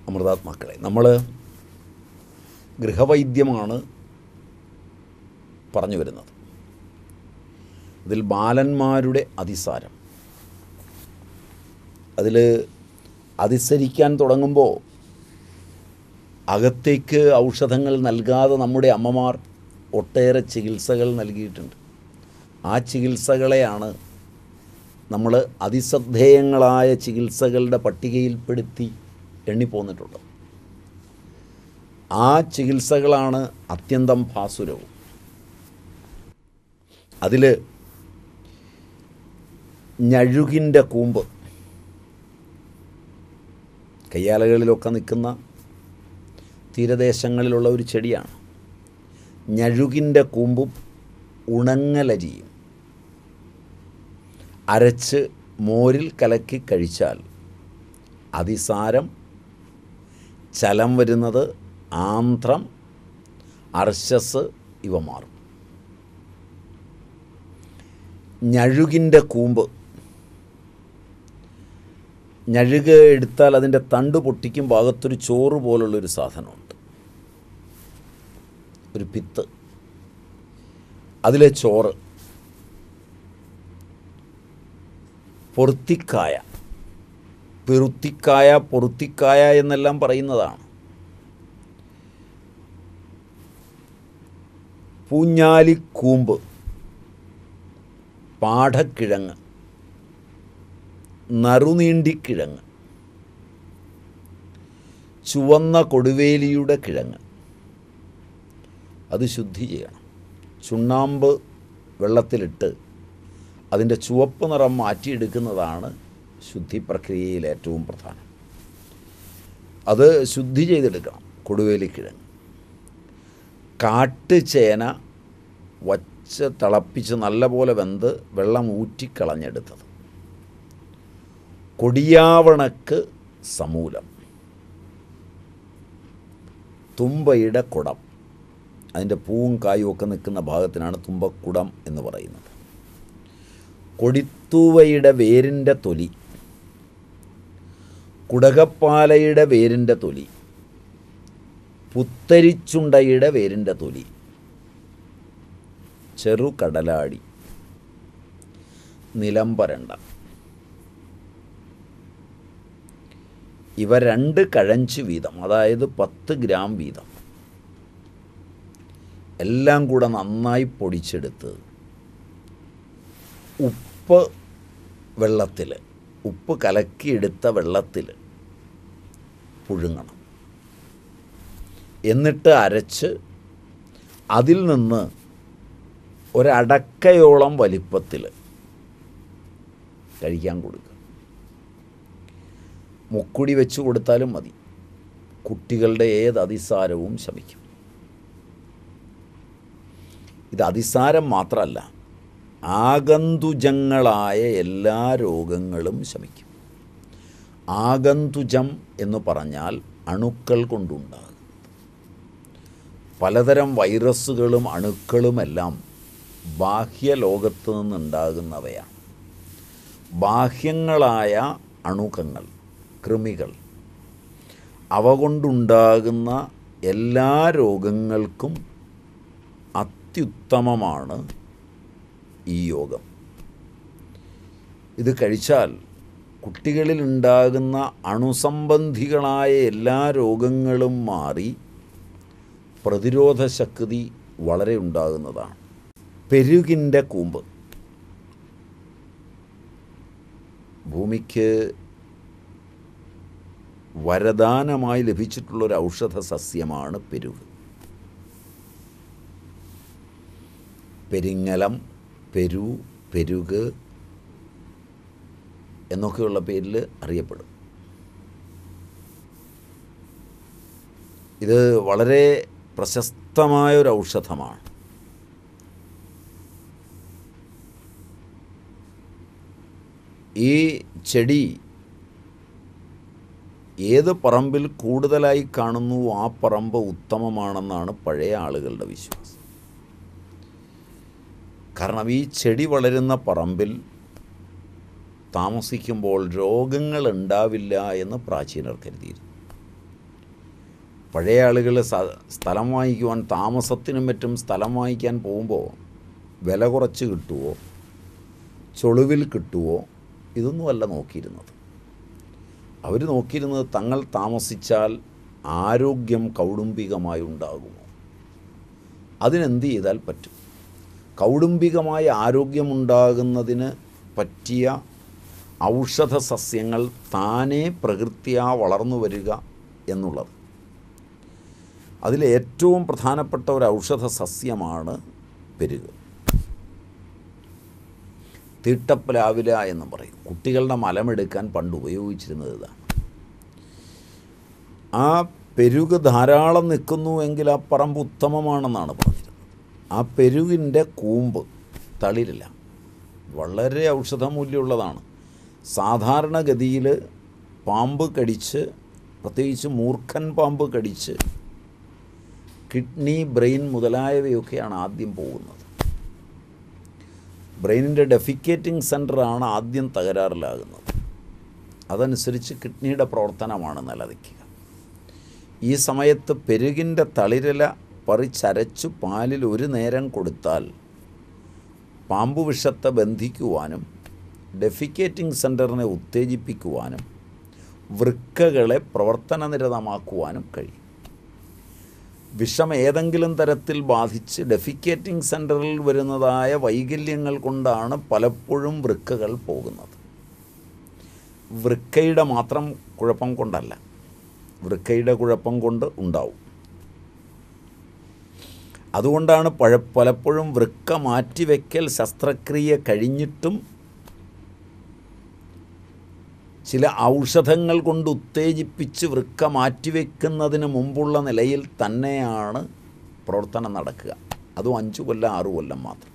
അമൃതാത്മാക്കളെ നമ്മൾ ഗൃഹവൈദ്യമാണ് പറഞ്ഞു വരുന്നത് ഇതിൽ ബാലന്മാരുടെ അതിസാരം അതിൽ അതിസരിക്കാൻ തുടങ്ങുമ്പോൾ അകത്തേക്ക് ഔഷധങ്ങൾ നൽകാതെ നമ്മുടെ അമ്മമാർ ഒട്ടേറെ ചികിത്സകൾ നൽകിയിട്ടുണ്ട് ആ ചികിത്സകളെയാണ് നമ്മൾ അതിശ്രദ്ധേയങ്ങളായ ചികിത്സകളുടെ പട്ടികയിൽപ്പെടുത്തി എണ്ണിപ്പോന്നിട്ടുള്ളത് ആ ചികിത്സകളാണ് അത്യന്തം ഭാസുരവും അതിൽ ഞഴുകിൻ്റെ കൂമ്പ് കയ്യാലകളിലൊക്കെ നിൽക്കുന്ന തീരദേശങ്ങളിലുള്ള ഒരു ചെടിയാണ് ഞഴുകിൻ്റെ കൂമ്പും ഉണങ്ങലരിയും അരച്ച് മോരിൽ കലക്കി കഴിച്ചാൽ അതിസാരം ചലം വരുന്നത് ആന്ധ്രം അർശസ് ഇവ മാറും ഞഴുകിൻ്റെ കൂമ്പ് ഞഴുക എടുത്താൽ അതിൻ്റെ തണ്ട് പൊട്ടിക്കും ഭാഗത്തൊരു ചോറ് പോലുള്ളൊരു സാധനമുണ്ട് ഒരു പിത്ത് അതിലെ ചോറ് പൊറുത്തിക്കായ പെറുത്തിക്കായ പൊറുത്തിക്കായ എന്നെല്ലാം പറയുന്നതാണ് പൂഞ്ഞാലിക്കൂമ്പ് പാഠക്കിഴങ്ങ് നറുനീണ്ടിക്കിഴങ്ങ് ചുവന്ന കൊടുവേലിയുടെ കിഴങ്ങ് അത് ശുദ്ധി ചെയ്യണം ചുണ്ണാമ്പ് വെള്ളത്തിലിട്ട് അതിൻ്റെ ചുവപ്പ് നിറം മാറ്റിയെടുക്കുന്നതാണ് ശുദ്ധി പ്രക്രിയയിൽ ഏറ്റവും പ്രധാനം അത് ശുദ്ധി ചെയ്തെടുക്കണം കൊടുവേലിക്കിഴങ്ങ് കാട്ടുചേന വച്ച് തിളപ്പിച്ച് നല്ലപോലെ വെന്ത് വെള്ളം ഊറ്റിക്കളഞ്ഞെടുത്തത് കൊടിയാവണക്ക് സമൂലം തുമ്പയുടെ കുടം അതിൻ്റെ പൂവും കായും ഒക്കെ നിൽക്കുന്ന ഭാഗത്തിനാണ് തുമ്പക്കുടം എന്ന് പറയുന്നത് കൊടിത്തൂവയുടെ വേരിൻ്റെ തൊലി കുടകപ്പാലയുടെ വേരിൻ്റെ തൊലി പുത്തരിച്ചുണ്ടയുടെ വേരിൻ്റെ തൊലി ചെറുകടലാടി നിലംപരണ്ട ഇവ രണ്ട് കഴഞ്ച് വീതം അതായത് പത്ത് ഗ്രാം വീതം എല്ലാം കൂടെ നന്നായി പൊടിച്ചെടുത്ത് ഉപ്പ് വെള്ളത്തിൽ ഉപ്പ് കലക്കിയെടുത്ത വെള്ളത്തിൽ പുഴുങ്ങണം എന്നിട്ട് അരച്ച് അതിൽ നിന്ന് ഒരടക്കയോളം വലിപ്പത്തിൽ കഴിക്കാൻ കൊടുക്കുക മുക്കുടി വെച്ച് കൊടുത്താലും മതി കുട്ടികളുടെ ഏത് അതിസാരവും ശമിക്കും ഇത് അതിസാരം മാത്രമല്ല ആഗന്തുജങ്ങളായ എല്ലാ രോഗങ്ങളും ശമിക്കും ആഗന്തുജം എന്ന് പറഞ്ഞാൽ അണുക്കൾ കൊണ്ടുണ്ടാകും പലതരം വൈറസുകളും അണുക്കളുമെല്ലാം ബാഹ്യലോകത്ത് നിന്നുണ്ടാകുന്നവയാണ് ബാഹ്യങ്ങളായ അണുക്കങ്ങൾ കൃമികൾ അവ കൊണ്ടുണ്ടാകുന്ന എല്ലാ രോഗങ്ങൾക്കും അത്യുത്തമമാണ് ഈ യോഗം ഇത് കഴിച്ചാൽ കുട്ടികളിൽ ഉണ്ടാകുന്ന അണുസംബന്ധികളായ എല്ലാ രോഗങ്ങളും മാറി പ്രതിരോധ ശക്തി വളരെ ഉണ്ടാകുന്നതാണ് പെരുകിൻ്റെ കൂമ്പ് ഭൂമിക്ക് വരദാനമായി ലഭിച്ചിട്ടുള്ളൊരു ഔഷധ സസ്യമാണ് പെരുഗ് പെരിങ്ങലം പെരു പെരുഗ് എന്നൊക്കെയുള്ള പേരിൽ അറിയപ്പെടും ഇത് വളരെ പ്രശസ്തമായ ഒരു ഔഷധമാണ് ഈ ചെടി ഏത് പറമ്പിൽ കൂടുതലായി കാണുന്നു ആ പറമ്പ് ഉത്തമമാണെന്നാണ് പഴയ ആളുകളുടെ വിശ്വാസം കാരണം ഈ ചെടി വളരുന്ന പറമ്പിൽ താമസിക്കുമ്പോൾ രോഗങ്ങൾ ഉണ്ടാവില്ല എന്ന് പ്രാചീനർ കരുതിയിരുന്നു പഴയ ആളുകൾ സ്ഥലം വാങ്ങിക്കുവാൻ താമസത്തിനും മറ്റും സ്ഥലം വാങ്ങിക്കാൻ പോകുമ്പോൾ വില കുറച്ച് കിട്ടുമോ ചൊളിവിൽ കിട്ടുമോ ഇതൊന്നുമല്ല നോക്കിയിരുന്നത് അവർ നോക്കിയിരുന്നത് തങ്ങൾ താമസിച്ചാൽ ആരോഗ്യം കൗടുംബികമായി ഉണ്ടാകുമോ അതിനെന്ത് ചെയ്താൽ പറ്റും കൗടുംബികമായ ആരോഗ്യമുണ്ടാകുന്നതിന് പറ്റിയ ഔഷധ സസ്യങ്ങൾ താനേ പ്രകൃത്യാ വളർന്നു വരിക എന്നുള്ളത് അതിൽ ഏറ്റവും പ്രധാനപ്പെട്ട ഒരു ഔഷധ സസ്യമാണ് പെരുക് തീട്ടപ്പലാവില എന്ന് പറയും കുട്ടികളുടെ മലമെടുക്കാൻ പണ്ട് ഉപയോഗിച്ചിരുന്നത് ഇതാണ് ആ പെരുക് ധാരാളം നിൽക്കുന്നു എങ്കിൽ ആ പറമ്പ് ഉത്തമമാണെന്നാണ് പറഞ്ഞിരുന്നത് ആ പെരുകിൻ്റെ കൂമ്പ് തളിരില്ല വളരെ ഔഷധമൂല്യമുള്ളതാണ് സാധാരണഗതിയിൽ പാമ്പ് കടിച്ച് പ്രത്യേകിച്ച് മൂർഖൻ പാമ്പ് കടിച്ച് കിഡ്നി ബ്രെയിൻ മുതലായവയൊക്കെയാണ് ആദ്യം പോകുന്നത് ബ്രെയിനിൻ്റെ ഡെഫിക്കേറ്റിംഗ് സെൻറ്ററാണ് ആദ്യം തകരാറിലാകുന്നത് അതനുസരിച്ച് കിഡ്നിയുടെ പ്രവർത്തനമാണ് നിലനിൽക്കുക ഈ സമയത്ത് പെരുകിൻ്റെ തളിരില പറിച്ചരച്ചു പാലിൽ ഒരു നേരം കൊടുത്താൽ പാമ്പ് വിഷത്തെ ബന്ധിക്കുവാനും ഡെഫിക്കേറ്റിംഗ് സെൻറ്ററിനെ ഉത്തേജിപ്പിക്കുവാനും വൃക്കകളെ പ്രവർത്തനനിരതമാക്കുവാനും കഴിയും വിഷം ഏതെങ്കിലും തരത്തിൽ ബാധിച്ച് ഡെഫിക്കേറ്റിംഗ് സെൻറ്ററിൽ വരുന്നതായ വൈകല്യങ്ങൾ കൊണ്ടാണ് പലപ്പോഴും വൃക്കകൾ പോകുന്നത് വൃക്കയുടെ മാത്രം കുഴപ്പം കൊണ്ടല്ല വൃക്കയുടെ കുഴപ്പം കൊണ്ട് ഉണ്ടാവും അതുകൊണ്ടാണ് പഴ പലപ്പോഴും വൃക്ക മാറ്റിവെക്കൽ ശസ്ത്രക്രിയ കഴിഞ്ഞിട്ടും ചില ഔഷധങ്ങൾ കൊണ്ട് ഉത്തേജിപ്പിച്ച് വൃക്ക മാറ്റിവെക്കുന്നതിന് മുമ്പുള്ള നിലയിൽ തന്നെയാണ് പ്രവർത്തനം നടക്കുക അതും അഞ്ച് കൊല്ലം ആറു കൊല്ലം മാത്രം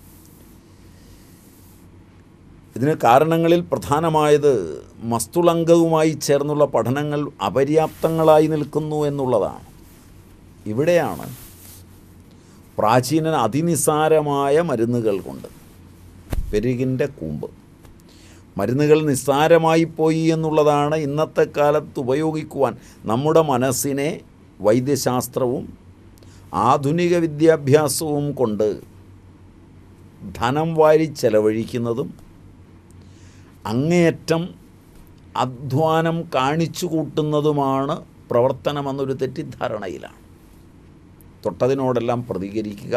ഇതിന് കാരണങ്ങളിൽ പ്രധാനമായത് മസ്തുളങ്കവുമായി ചേർന്നുള്ള പഠനങ്ങൾ അപര്യാപ്തങ്ങളായി നിൽക്കുന്നു എന്നുള്ളതാണ് ഇവിടെയാണ് പ്രാചീനൻ അതിനിസാരമായ മരുന്നുകൾ കൊണ്ട് പെരുകിൻ്റെ കൂമ്പ് മരുന്നുകൾ നിസ്സാരമായി പോയി എന്നുള്ളതാണ് ഇന്നത്തെ കാലത്ത് ഉപയോഗിക്കുവാൻ നമ്മുടെ മനസ്സിനെ വൈദ്യശാസ്ത്രവും ആധുനിക വിദ്യാഭ്യാസവും കൊണ്ട് ധനം വാരി ചെലവഴിക്കുന്നതും അങ്ങേയറ്റം അധ്വാനം കാണിച്ചു കൂട്ടുന്നതുമാണ് പ്രവർത്തനമെന്നൊരു തെറ്റിദ്ധാരണയിലാണ് തൊട്ടതിനോടെല്ലാം പ്രതികരിക്കുക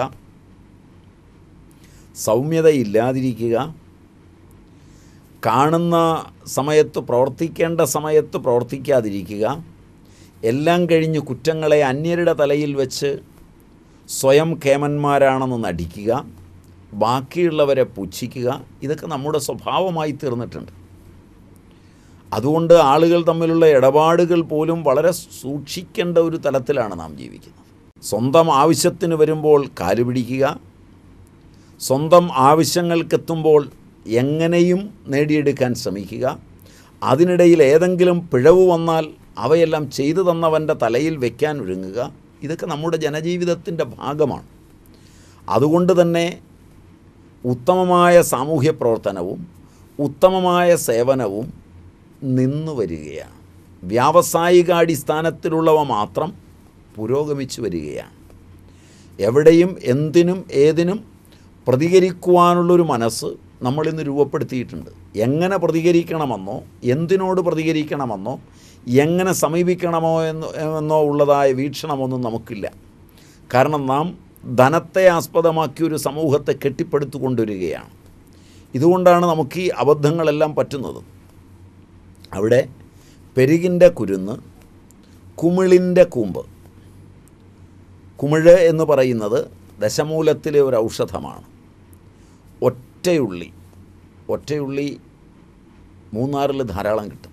സൗമ്യതയില്ലാതിരിക്കുക കാണുന്ന സമയത്ത് പ്രവർത്തിക്കേണ്ട സമയത്ത് പ്രവർത്തിക്കാതിരിക്കുക എല്ലാം കഴിഞ്ഞ് കുറ്റങ്ങളെ അന്യരുടെ തലയിൽ വെച്ച് സ്വയം കേമന്മാരാണെന്ന് നടിക്കുക ബാക്കിയുള്ളവരെ പുച്ഛിക്കുക ഇതൊക്കെ നമ്മുടെ സ്വഭാവമായി തീർന്നിട്ടുണ്ട് അതുകൊണ്ട് ആളുകൾ തമ്മിലുള്ള ഇടപാടുകൾ പോലും വളരെ സൂക്ഷിക്കേണ്ട ഒരു തലത്തിലാണ് നാം ജീവിക്കുന്നത് സ്വന്തം ആവശ്യത്തിന് വരുമ്പോൾ കാല് പിടിക്കുക സ്വന്തം ആവശ്യങ്ങൾക്കെത്തുമ്പോൾ എങ്ങനെയും നേടിയെടുക്കാൻ ശ്രമിക്കുക അതിനിടയിൽ ഏതെങ്കിലും പിഴവ് വന്നാൽ അവയെല്ലാം ചെയ്തു തന്നവൻ്റെ തലയിൽ വയ്ക്കാൻ ഒരുങ്ങുക ഇതൊക്കെ നമ്മുടെ ജനജീവിതത്തിൻ്റെ ഭാഗമാണ് അതുകൊണ്ട് തന്നെ ഉത്തമമായ സാമൂഹ്യ പ്രവർത്തനവും ഉത്തമമായ സേവനവും നിന്നു വരികയാണ് വ്യാവസായികാടിസ്ഥാനത്തിലുള്ളവ മാത്രം പുരോഗമിച്ചു വരികയാണ് എവിടെയും എന്തിനും ഏതിനും പ്രതികരിക്കുവാനുള്ളൊരു മനസ്സ് നമ്മളിന്ന് രൂപപ്പെടുത്തിയിട്ടുണ്ട് എങ്ങനെ പ്രതികരിക്കണമെന്നോ എന്തിനോട് പ്രതികരിക്കണമെന്നോ എങ്ങനെ സമീപിക്കണമോ എന്ന് എന്നോ ഉള്ളതായ വീക്ഷണമൊന്നും നമുക്കില്ല കാരണം നാം ധനത്തെ ആസ്പദമാക്കി ഒരു സമൂഹത്തെ കെട്ടിപ്പടുത്തുകൊണ്ടുവരികയാണ് ഇതുകൊണ്ടാണ് നമുക്ക് ഈ അബദ്ധങ്ങളെല്ലാം പറ്റുന്നത് അവിടെ പെരുകിൻ്റെ കുരുന്ന് കുമിളിൻ്റെ കൂമ്പ് കുമിഴ് എന്ന് പറയുന്നത് ദശമൂലത്തിലെ ഒരു ഔഷധമാണ് ഒറ്റയുള്ളി ഒറ്റയുള്ളി മൂന്നാറിൽ ധാരാളം കിട്ടും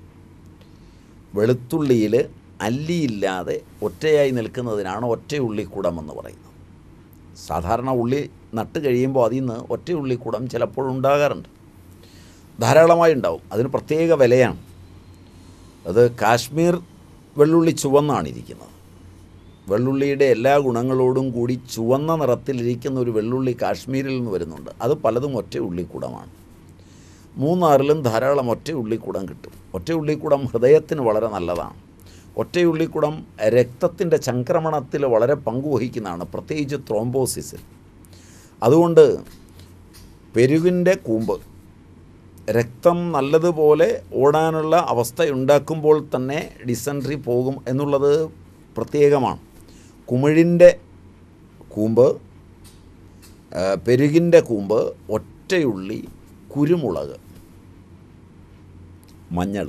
വെളുത്തുള്ളിയിൽ അല്ലിയില്ലാതെ ഒറ്റയായി നിൽക്കുന്നതിനാണ് ഒറ്റയുള്ളിക്കൂടം എന്ന് പറയുന്നത് സാധാരണ ഉള്ളി നട്ട് കഴിയുമ്പോൾ അതിൽ നിന്ന് ഒറ്റയുള്ളിക്കൂടം ചിലപ്പോഴുണ്ടാകാറുണ്ട് ധാരാളമായി ഉണ്ടാവും അതിന് പ്രത്യേക വിലയാണ് അത് കാശ്മീർ വെള്ളുള്ളി ചുവന്നാണ് ഇരിക്കുന്നത് വെള്ളുള്ളിയുടെ എല്ലാ ഗുണങ്ങളോടും കൂടി ചുവന്ന നിറത്തിലിരിക്കുന്ന ഒരു വെള്ളുള്ളി കാശ്മീരിൽ നിന്ന് വരുന്നുണ്ട് അത് പലതും ഒറ്റ ഉള്ളിക്കൂടമാണ് മൂന്നാറിലും ധാരാളം ഒറ്റ ഉള്ളിക്കൂടം കിട്ടും ഒറ്റ ഉള്ളിക്കൂടം ഹൃദയത്തിന് വളരെ നല്ലതാണ് ഒറ്റയുള്ളിക്കുടം രക്തത്തിൻ്റെ ചംക്രമണത്തിൽ വളരെ പങ്കുവഹിക്കുന്നതാണ് പ്രത്യേകിച്ച് ത്രോംബോസിസിൽ അതുകൊണ്ട് പെരുവിൻ്റെ കൂമ്പ് രക്തം നല്ലതുപോലെ ഓടാനുള്ള അവസ്ഥയുണ്ടാക്കുമ്പോൾ തന്നെ ഡിസൻട്രി പോകും എന്നുള്ളത് പ്രത്യേകമാണ് കുമിഴിൻ്റെ കൂമ്പ് ആ, പെരുകിൻ്റെ കൂമ്പ് ഒറ്റയുള്ളി കുരുമുളക് മഞ്ഞൾ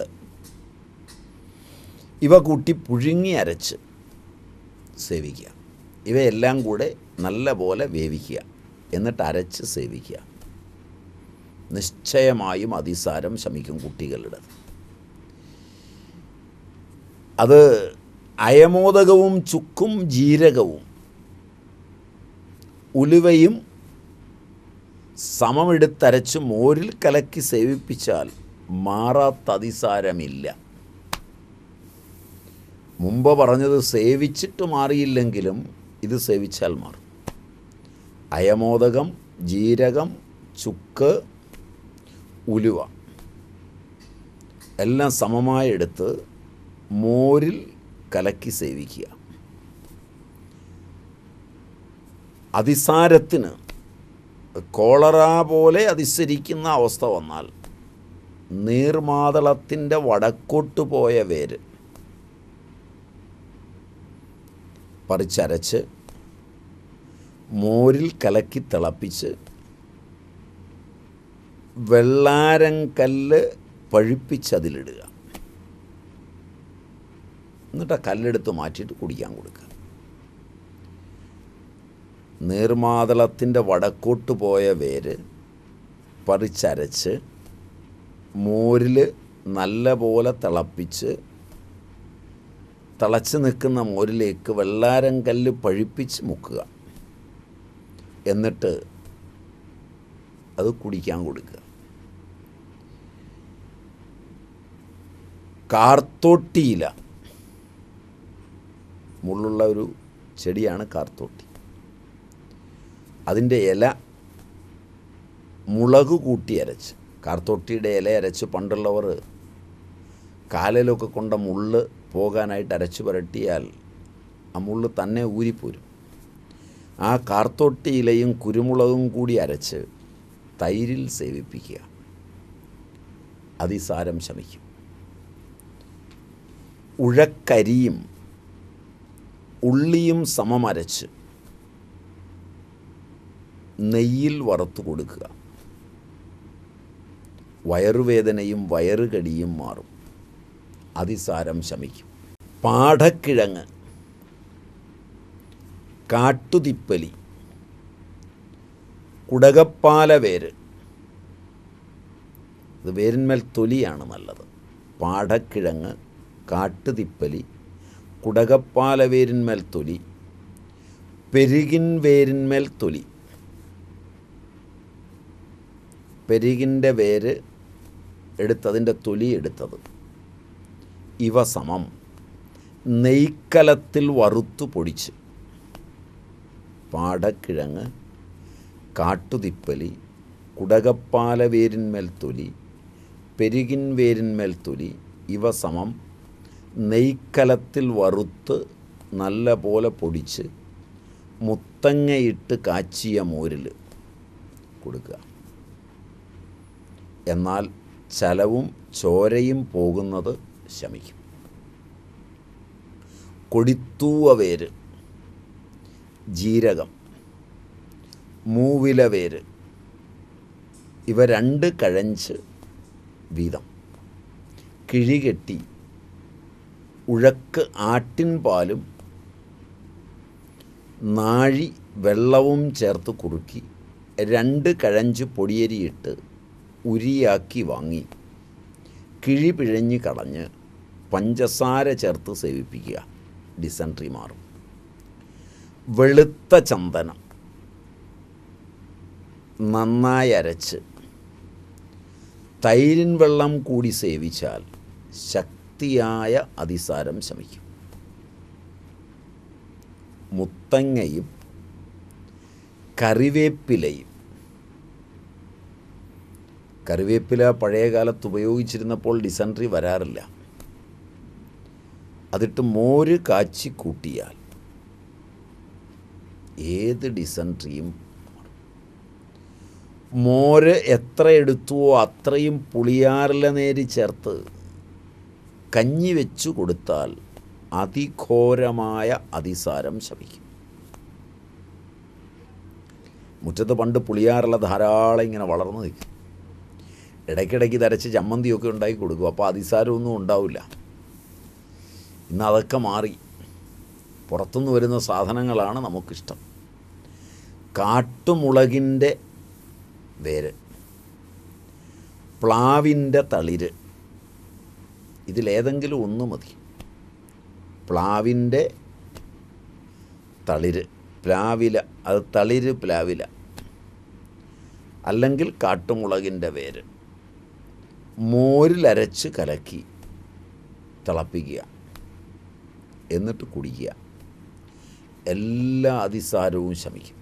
ഇവ കൂട്ടി പുഴുങ്ങി അരച്ച് സേവിക്കുക ഇവയെല്ലാം കൂടെ നല്ല പോലെ വേവിക്കുക എന്നിട്ട് അരച്ച് സേവിക്കുക നിശ്ചയമായും അതിസാരം ശമിക്കും കുട്ടികളുടെ അത് അയമോദകവും ചുക്കും ജീരകവും ഉലുവയും സമമെടുത്തരച്ച് മോരിൽ കലക്കി സേവിപ്പിച്ചാൽ മാറാത്ത അതിസാരമില്ല മുമ്പ് പറഞ്ഞത് സേവിച്ചിട്ട് മാറിയില്ലെങ്കിലും ഇത് സേവിച്ചാൽ മാറും അയമോദകം ജീരകം ചുക്ക് ഉലുവ എല്ലാം സമമായി എടുത്ത് മോരിൽ കലക്കി സേവിക്കുക അതിസാരത്തിന് കോളറ പോലെ അതിസരിക്കുന്ന അവസ്ഥ വന്നാൽ നീർമാതളത്തിൻ്റെ വടക്കോട്ട് പോയ വേര് പറിച്ചരച്ച് മോരിൽ കലക്കി തിളപ്പിച്ച് വെള്ളാരം കല്ല് പഴുപ്പിച്ചതിലിടുക എന്നിട്ട് ആ കല്ലെടുത്ത് മാറ്റിയിട്ട് കുടിക്കാൻ കൊടുക്കുക നീർമാതളത്തിൻ്റെ വടക്കോട്ട് പോയ വേര് പറിച്ചരച്ച് മോരിൽ നല്ല പോലെ തിളപ്പിച്ച് തിളച്ച് നിൽക്കുന്ന മോരിലേക്ക് വെള്ളാരം കല്ല് പഴുപ്പിച്ച് മുക്കുക എന്നിട്ട് അത് കുടിക്കാൻ കൊടുക്കുക കാർത്തോട്ടിയില മുള്ളുള്ള ഒരു ചെടിയാണ് കാർത്തോട്ടി അതിൻ്റെ ഇല മുളക് കൂട്ടി അരച്ച് കാർത്തോട്ടിയുടെ ഇല അരച്ച് പണ്ടുള്ളവർ കാലിലൊക്കെ കൊണ്ട മുള്ള് പോകാനായിട്ട് അരച്ച് പുരട്ടിയാൽ ആ മുള്ള് തന്നെ ഊരിപ്പോരും ആ കാർത്തോട്ടി ഇലയും കുരുമുളകും കൂടി അരച്ച് തൈരിൽ സേവിപ്പിക്കുക അതിസാരം ശമിക്കും ഉഴക്കരിയും ഉള്ളിയും സമമരച്ച് നെയ്യിൽ വറുത്തു കൊടുക്കുക വയറുവേദനയും വയറുകടിയും മാറും അതിസാരം ശമിക്കും പാഠക്കിഴങ്ങ് കാട്ടുതിപ്പലി കുടകപ്പാല വേര് ഇത് വേരിന്മേൽ തൊലിയാണ് നല്ലത് പാഠക്കിഴങ്ങ് കാട്ടുതിപ്പലി കുടകപ്പാല വേരിന്മേൽ തൊലി പെരുകിൻ വേരിന്മേൽ തൊലി പെരുകിൻ്റെ വേര് എടുത്തതിൻ്റെ തൊലി എടുത്തത് ഇവ സമം നെയ്ക്കലത്തിൽ വറുത്തു പൊടിച്ച് പാടക്കിഴങ്ങ് കാട്ടുതിപ്പലി കുടകപ്പാല വേരിന്മേൽ തൊലി പെരുകിൻ വേരിന്മേൽ തൊലി ഇവ സമം നെയ്ക്കലത്തിൽ വറുത്ത് നല്ല പോലെ പൊടിച്ച് മുത്തങ്ങയിട്ട് കാച്ചിയ മോരിൽ കൊടുക്കുക എന്നാൽ ചലവും ചോരയും പോകുന്നത് ശമിക്കും കൊടിത്തൂവ വേര് ജീരകം മൂവില വേര് ഇവ രണ്ട് കഴഞ്ച് വീതം കിഴികെട്ടി ഉഴക്ക് ആട്ടിൻ പാലും നാഴി വെള്ളവും ചേർത്ത് കുറുക്കി രണ്ട് കഴഞ്ച് പൊടിയരിയിട്ട് ഉരിയാക്കി വാങ്ങി കിഴി പിഴഞ്ഞ് കളഞ്ഞ് പഞ്ചസാര ചേർത്ത് സേവിപ്പിക്കുക ഡിസൻട്രി മാറും വെളുത്ത ചന്ദനം നന്നായി അരച്ച് തൈരിൻ വെള്ളം കൂടി സേവിച്ചാൽ ശക്തിയായ അതിസാരം ശമിക്കും മുത്തങ്ങയും കറിവേപ്പിലയും കറിവേപ്പില പഴയ കാലത്ത് ഉപയോഗിച്ചിരുന്നപ്പോൾ ഡിസൻട്രി വരാറില്ല അതിട്ട് മോര് കാച്ചി കൂട്ടിയാൽ ഏത് ഡിസൻട്രിയും മോര് എത്ര എടുത്തുവോ അത്രയും പുളിയാറില നേരി ചേർത്ത് കഞ്ഞി വെച്ചു കൊടുത്താൽ അതിഘോരമായ അതിസാരം ശമിക്കും മുറ്റത്ത് പണ്ട് പുളിയാറില ധാരാളം ഇങ്ങനെ വളർന്നു നിൽക്കും ഇടയ്ക്കിടയ്ക്ക് തരച്ച് ചമ്മന്തിയൊക്കെ ഉണ്ടാക്കി കൊടുക്കും അപ്പോൾ അതിസാരമൊന്നും ഉണ്ടാവില്ല ഇന്ന് അതൊക്കെ മാറി പുറത്തുനിന്ന് വരുന്ന സാധനങ്ങളാണ് നമുക്കിഷ്ടം കാട്ടുമുളകിൻ്റെ വേര് പ്ലാവിൻ്റെ തളിര് ഇതിലേതെങ്കിലും ഒന്ന് മതി പ്ലാവിൻ്റെ തളിര് പ്ലാവില അത് തളിര് പ്ലാവില അല്ലെങ്കിൽ കാട്ടുമുളകിൻ്റെ വേര് മോരിലരച്ച് കലക്കി തിളപ്പിക്കുക എന്നിട്ട് കുടിക്കുക എല്ലാ അതിസാരവും ശമിക്കും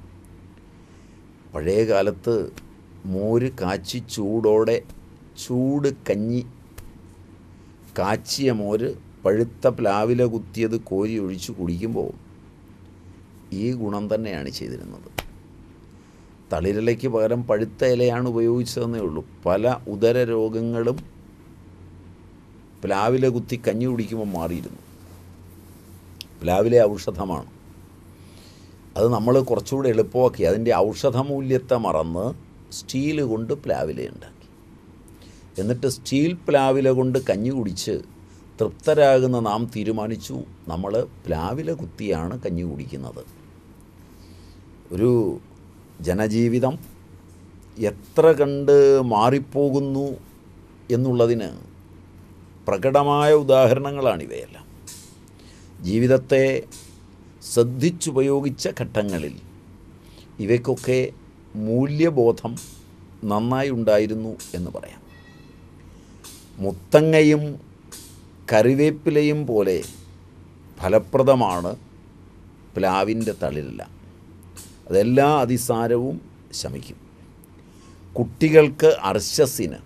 പഴയ കാലത്ത് മോര് കാച്ചി ചൂടോടെ ചൂട് കഞ്ഞി കാച്ചിയ മോര് പഴുത്ത പ്ലാവില കുത്തിയത് കോരി ഒഴിച്ച് കുടിക്കുമ്പോൾ ഈ ഗുണം തന്നെയാണ് ചെയ്തിരുന്നത് തളിരിലയ്ക്ക് പകരം പഴുത്ത ഇലയാണ് ഉപയോഗിച്ചതെന്നേ ഉള്ളൂ പല ഉദര രോഗങ്ങളും പ്ലാവില കുത്തി കഞ്ഞി കുടിക്കുമ്പോൾ മാറിയിരുന്നു പ്ലാവിലെ ഔഷധമാണ് അത് നമ്മൾ കുറച്ചുകൂടെ എളുപ്പമാക്കി അതിൻ്റെ ഔഷധമൂല്യത്തെ മറന്ന് സ്റ്റീൽ കൊണ്ട് പ്ലാവില ഉണ്ടാക്കി എന്നിട്ട് സ്റ്റീൽ പ്ലാവില കൊണ്ട് കഞ്ഞി കുടിച്ച് തൃപ്തരാകുന്ന നാം തീരുമാനിച്ചു നമ്മൾ പ്ലാവില കുത്തിയാണ് കഞ്ഞി കുടിക്കുന്നത് ഒരു ജനജീവിതം എത്ര കണ്ട് മാറിപ്പോകുന്നു എന്നുള്ളതിന് പ്രകടമായ ഉദാഹരണങ്ങളാണിവയെല്ലാം ജീവിതത്തെ ശ്രദ്ധിച്ചുപയോഗിച്ച ഘട്ടങ്ങളിൽ ഇവയ്ക്കൊക്കെ മൂല്യബോധം നന്നായി ഉണ്ടായിരുന്നു എന്ന് പറയാം മുത്തങ്ങയും കറിവേപ്പിലയും പോലെ ഫലപ്രദമാണ് പ്ലാവിൻ്റെ തളിരില അതെല്ലാ അതിസാരവും ശമിക്കും കുട്ടികൾക്ക് അർശസിന്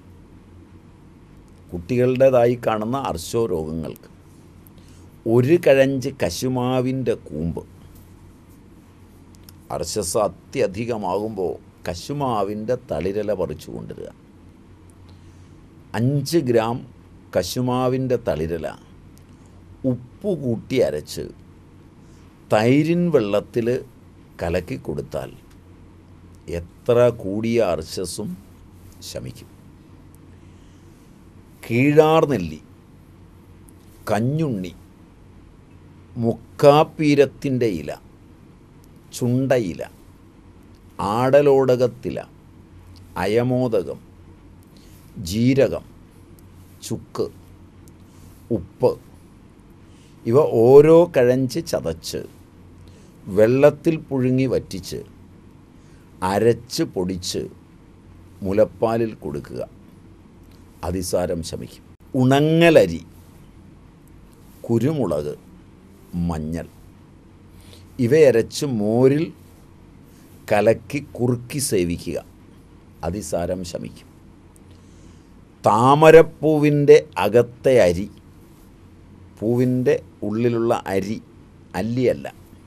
കുട്ടികളുടേതായി കാണുന്ന അർശോ രോഗങ്ങൾക്ക് ഒരു കഴഞ്ച് കശുമാവിൻ്റെ കൂമ്പ് അർശസ് അത്യധികമാകുമ്പോൾ കശുമാവിൻ്റെ തളിരല പറിച്ചു കൊണ്ടുവരിക അഞ്ച് ഗ്രാം കശുമാവിൻ്റെ തളിരല ഉപ്പ് കൂട്ടി അരച്ച് തൈരിൻ വെള്ളത്തിൽ കലക്കി കൊടുത്താൽ എത്ര കൂടിയ അർശസും ശമിക്കും കീഴാർ നെല്ലി കഞ്ഞുണ്ണി മുക്കാപ്പീരത്തിൻ്റെ ഇല ചുണ്ടയില ആടലോടകത്തില അയമോദകം ജീരകം ചുക്ക് ഉപ്പ് ഇവ ഓരോ കഴഞ്ച് ചതച്ച് വെള്ളത്തിൽ പുഴുങ്ങി വറ്റിച്ച് അരച്ച് പൊടിച്ച് മുലപ്പാലിൽ കൊടുക്കുക അതിസാരം ശമിക്കും ഉണങ്ങലരി കുരുമുളക് മഞ്ഞൾ ഇവയരച്ച് മോരിൽ കലക്കി കുറുക്കി സേവിക്കുക അതിസാരം ശമിക്കും താമരപ്പൂവിൻ്റെ അകത്തെ അരി പൂവിൻ്റെ ഉള്ളിലുള്ള അരി അല്ലിയല്ല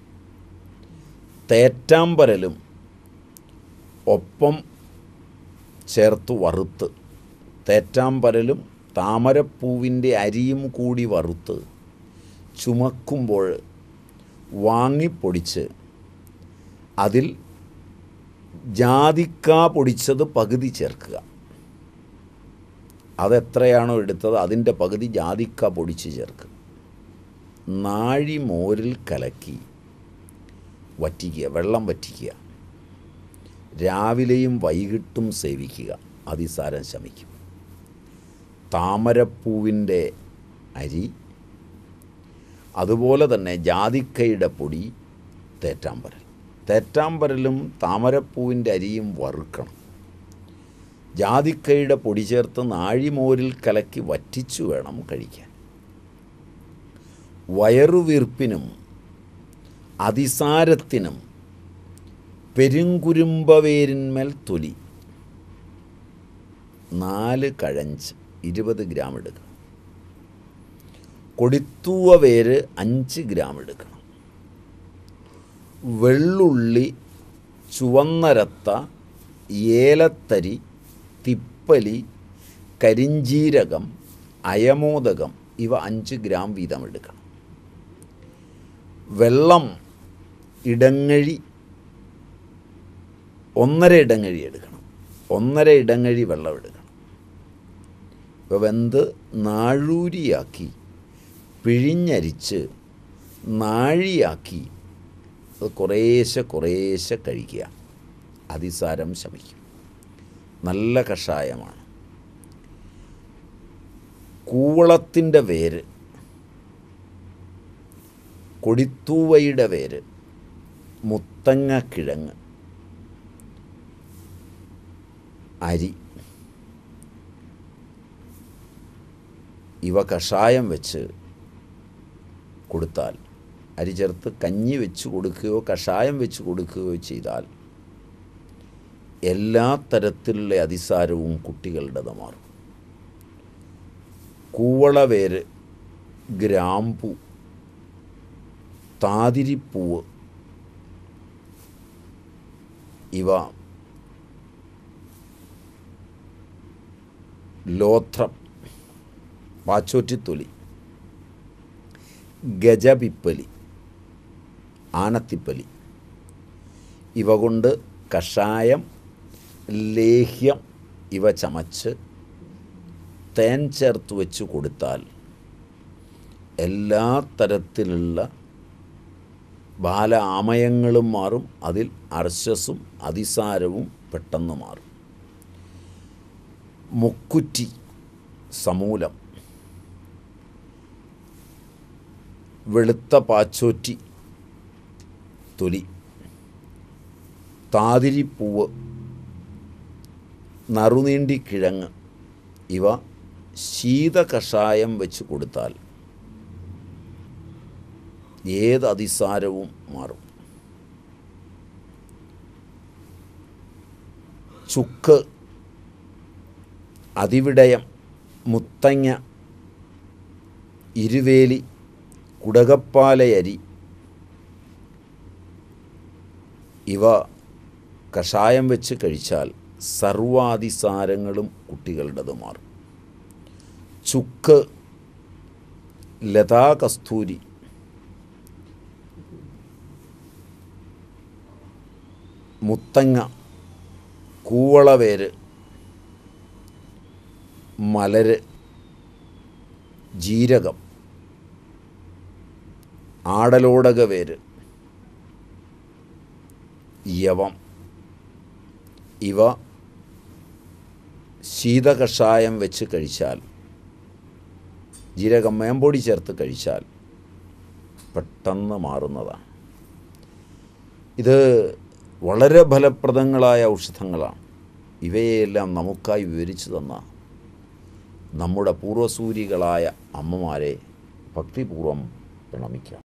തേറ്റാമ്പരലും ഒപ്പം ചേർത്ത് വറുത്ത് തേറ്റാമ്പരലും താമരപ്പൂവിൻ്റെ അരിയും കൂടി വറുത്ത് ചുമക്കുമ്പോൾ വാങ്ങിപ്പൊടിച്ച് അതിൽ ജാതിക്ക പൊടിച്ചത് പകുതി ചേർക്കുക അതെത്രയാണോ എടുത്തത് അതിൻ്റെ പകുതി ജാതിക്ക പൊടിച്ച് ചേർക്കുക നാഴി മോരിൽ കലക്കി വറ്റിക്കുക വെള്ളം വറ്റിക്കുക രാവിലെയും വൈകിട്ടും സേവിക്കുക അതിസാരം ശമിക്കും താമരപ്പൂവിൻ്റെ അരി അതുപോലെ തന്നെ ജാതിക്കയുടെ പൊടി തേറ്റാമ്പരൽ തേറ്റാമ്പരലും താമരപ്പൂവിൻ്റെ അരിയും വറുക്കണം ജാതിക്കയുടെ പൊടി ചേർത്ത് നാഴിമോരിൽ കലക്കി വറ്റിച്ചു വേണം കഴിക്കാൻ വയറുവീർപ്പിനും അതിസാരത്തിനും പെരുങ്കുരുമ്പവേരിന്മേൽ തൊലി നാല് കഴഞ്ച് ഇരുപത് ഗ്രാം എടുക്കുക കൊടിത്തൂവ വേര് അഞ്ച് ഗ്രാം എടുക്കണം വെള്ളുള്ളി ചുവന്നരത്ത ഏലത്തരി തിപ്പലി കരിഞ്ചീരകം അയമോദകം ഇവ അഞ്ച് ഗ്രാം വീതം എടുക്കണം വെള്ളം ഇടങ്ങഴി ഒന്നര ഇടങ്ങഴി എടുക്കണം ഒന്നര ഇടങ്ങഴി വെള്ളം എടുക്കണം ഇപ്പം വെന്ത് നാഴൂരിയാക്കി പിഴിഞ്ഞരിച്ച് നാഴിയാക്കി അത് കുറേശ്ശെ കുറേശ്ശെ കഴിക്കുക അതിസാരം ശമിക്കും നല്ല കഷായമാണ് കൂവളത്തിൻ്റെ വേര് കൊടിത്തൂവയുടെ വേര് മുത്തങ്ങ കിഴങ്ങ് അരി ഇവ കഷായം വെച്ച് കൊടുത്താൽ അരി ചേർത്ത് കഞ്ഞി വെച്ച് കൊടുക്കുകയോ കഷായം വെച്ച് കൊടുക്കുകയോ ചെയ്താൽ എല്ലാ തരത്തിലുള്ള അതിസാരവും കുട്ടികളുടേത് മാറും കൂവളവേര് ഗ്രാമ്പു താതിരിപ്പൂവ് ഇവ ലോത്രം പാച്ചോറ്റിത്തൊലി ഗജപിപ്പലി ആനത്തിപ്പലി ഇവ കൊണ്ട് കഷായം ലേഹ്യം ഇവ ചമച്ച് തേൻ ചേർത്ത് വെച്ച് കൊടുത്താൽ എല്ലാ തരത്തിലുള്ള ബാല ആമയങ്ങളും മാറും അതിൽ അർശസും അതിസാരവും പെട്ടെന്ന് മാറും മുക്കുറ്റി സമൂലം വെളുത്ത പാച്ചോറ്റി തൊലി താതിരിപ്പൂവ് നറുനീണ്ടി കിഴങ്ങ് ഇവ ശീത കഷായം വെച്ച് കൊടുത്താൽ ഏത് അതിസാരവും മാറും ചുക്ക് അതിവിടയം മുത്തങ്ങ ഇരുവേലി കുടകപ്പാലയരി ഇവ കഷായം വെച്ച് കഴിച്ചാൽ സർവാതിസാരങ്ങളും കുട്ടികളുടേത് മാറും ചുക്ക് ലതാ കസ്തൂരി മുത്തങ്ങ കൂവളവേര് മലര് ജീരകം ആടലോടക വേര് യവം ഇവ ശീതകഷായം വെച്ച് കഴിച്ചാൽ ജീരകം മേമ്പൊടി ചേർത്ത് കഴിച്ചാൽ പെട്ടെന്ന് മാറുന്നതാണ് ഇത് വളരെ ഫലപ്രദങ്ങളായ ഔഷധങ്ങളാണ് ഇവയെല്ലാം നമുക്കായി വിവരിച്ചു തന്ന നമ്മുടെ പൂർവ്വസൂരികളായ അമ്മമാരെ ഭക്തിപൂർവം പ്രണമിക്കാം